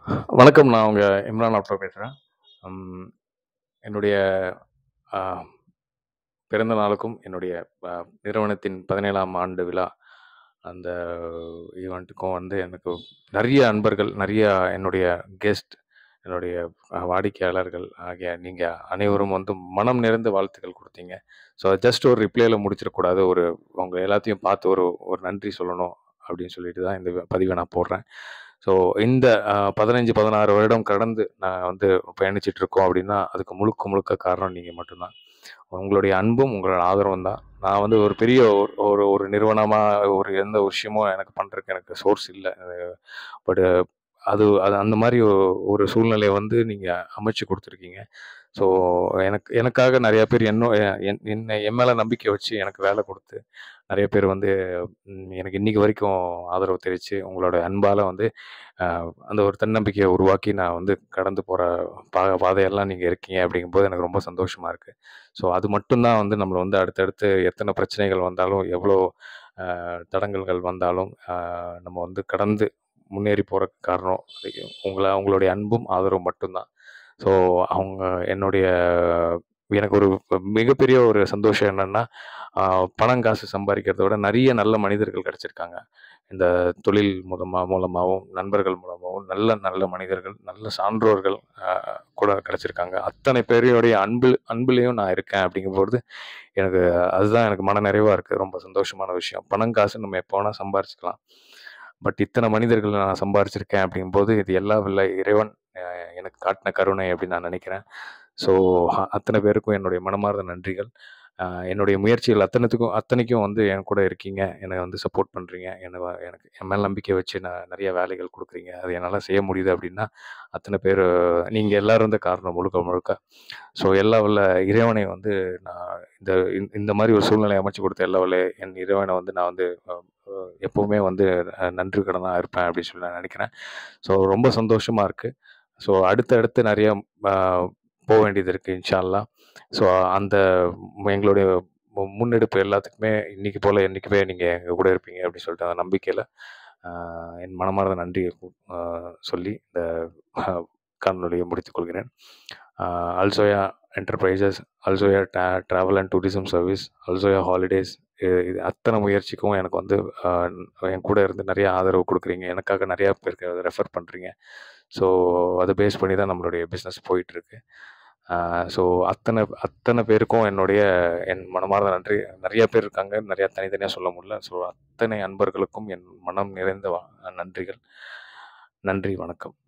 வணக்கம். நான் உங்க இம்ரான் ஆஃப்ரோ பேசுறேன். ம் என்னுடைய அ பிறந்த நாளுக்கும், என்னுடைய அ நிறுவனத்தின் 17ஆம் ஆண்டு விழா, அந்த ஈவென்ட்டுக்கும் வந்து எனக்கு நெறைய அன்பர்கள், நெறைய என்னுடைய கெஸ்ட், என்னுடைய அ வாடிக்கையாளர்கள் ஆகிய நீங்க அனைவரும் வந்து மனம் நிறைந்த வாழ்த்துக்கள் குடுத்தீங்க. ஸோ ஜஸ்ட் ஒரு ரிப்ளைல முடிச்சிடக்கூடாது. ஒரு உங்க எல்லாத்தையும் பார்த்து ஒரு ஒரு நன்றி சொல்லணும் அப்படின்னு சொல்லிட்டு தான் இந்த பதிவ நான் போடுறேன். ஸோ இந்த அ 15, 16 வருடம் கடந்து நான் வந்து பயணிச்சுட்டு இருக்கோம் அப்படின்னா, அதுக்கு முழுக்க முழுக்க காரணம் நீங்க மட்டும் தான். உங்களுடைய அன்பும், உங்களோட ஆதரவும் தான். நான் வந்து ஒரு பெரிய ஒரு ஒரு ஒரு நிறுவனமா ஒரு எந்த விஷயமும் எனக்கு பண்றதுக்கு எனக்கு சோர்ஸ் இல்ல. அ பட் அது அது அந்த மாரி ஒரு சூழ்நிலைய வந்து நீங்க அமைச்சு குடுத்துருக்கீங்க. ஸோ எனக்கு எனக்காக நெறைய பேர் என்னோ என் என்ன என் மேல நம்பிக்கை வச்சு எனக்கு வேல குடுத்து, நெறைய பேர் வந்து ம் எனக்கு இன்னைக்கு வரைக்கும் ஆதரவு தெரிவிச்சு, உங்களோட அன்பால வந்து அ அந்த ஒரு தன்னம்பிக்கைய உருவாக்கி நான் வந்து கடந்து போற பா பாதையெல்லாம் நீங்க இருக்கீங்க அப்படிங்கும்போது எனக்கு ரொம்ப சந்தோஷமா இருக்கு. ஸோ அது மட்டும் தான் வந்து நம்மள வந்து அடுத்தடுத்து எத்தன பிரச்சனைகள் வந்தாலும், எவ்வளோ அ தடங்கல்கள் வந்தாலும், அ நம்ம வந்து கடந்து முன்னேறி போறதுக்கு காரணம் உங்கள உங்களுடைய அன்பும், ஆதரவும் மட்டும் தான். ஸோ அவங்க என்னுடைய எனக்கு ஒரு மிகப்பெரிய ஒரு சந்தோஷம் என்னன்னா, அ பணம், காசு சம்பாரிக்கிறத விட நெறைய நல்ல மனிதர்கள் கிடைச்சிருக்காங்க. இந்த தொழில் மூலமா மூலமாவும், நண்பர்கள் மூலமாவும் நல்ல நல்ல மனிதர்கள், நல்ல சான்றோர்கள் அ கூட கிடைச்சிருக்காங்க. அத்தனை பேருடைய அன்பு அன்புலயும் நான் இருக்கேன் அப்படிங்கும்பொழுது, எனக்கு அதுதான் எனக்கு மனநிறைவா இருக்கு. ரொம்ப சந்தோஷமான விஷயம். பணம், காசு நம்ம எப்ப வேணா சம்பாரிச்சுக்கலாம். பட் இத்தன மனிதர்கள நான் சம்பாரிச்சிருக்கேன் அப்படிங்கும்போது, இது எல்லாம் வல்ல இறைவன் அ எனக்கு காட்டின கருணை அப்படின்னு நான் நெனைக்கிறேன். ஸோ அத்தன பேருக்கும் என்னுடைய மனமார்ந்த நன்றிகள். அ என்னுடைய முயற்சிகள் அத்தனத்துக்கும் அத்தனைக்கும் வந்து என் கூட இருக்கீங்க. என்ன வந்து சப்போர்ட் பண்றீங்க. என்ன எனக்கு என் மேல நம்பிக்கை வச்சு நான் நெறைய வேலைகள் குடுக்குறீங்க. அது என்னால செய்ய முடியுது அப்படின்னா, அத்தன பேரு நீங்க எல்லாரும் தான் காரணம் முழுக்க முழுக்க. ஸோ எல்லாம் வல்ல இறைவனை வந்து நான் இந்த இந்த மாரி ஒரு சூழ்நிலைய அமைச்சு குடுத்த எல்லாம் வல்ல என் இறைவன வந்து நான் வந்து அ அ எப்பவுமே வந்து அ நன்றி கடனா இருப்பேன் அப்படின்னு சொல்லி நான் நெனைக்கிறேன். ஸோ ரொம்ப சந்தோஷமா இருக்கு. ஸோ அடுத்து அடுத்து நெறைய அ போ வேண்டியது இருக்கு இன்ஷா அல்லாஹ். ஸோ அந்த எங்களுடைய மு முன்னெடுப்பு எல்லாத்துக்குமே இன்னைக்கு போல என்னைக்குமே நீங்க எங்க கூட இருப்பீங்க அப்படின்னு சொல்லிட்டு அந்த நம்பிக்கையில, அ என் மனமார்ந்த நன்றிய அ சொல்லி இந்த காணொளியை முடித்துக் கொள்கிறேன். அ அல்சோயா என்டர்பிரைசஸ், அல்சோயா ட்ரா travel and tourism service, Alsoya holidays இது இது அத்தன முயற்சிக்கும் எனக்கு வந்து அ என் கூட இருந்து நெறைய ஆதரவு குடுக்குறீங்க. எனக்காக நெறைய பேருக்கு அத ரெஃபர் பண்றீங்க. ஸோ அத பேஸ் பண்ணி தான் நம்மளுடைய பிசினஸ் போயிட்டுருக்கு. அ ஸோ அத்தன அத்தன பேருக்கும் என்னுடைய என் மனமார்ந்த நன்றி. நெறைய பேர் இருக்காங்க. நெறைய தனித்தனியா சொல்ல முடியல. ஸோ அத்தனை அன்பர்களுக்கும் என் மனம் நிறைந்த வ நன்றிகள். நன்றி, வணக்கம்.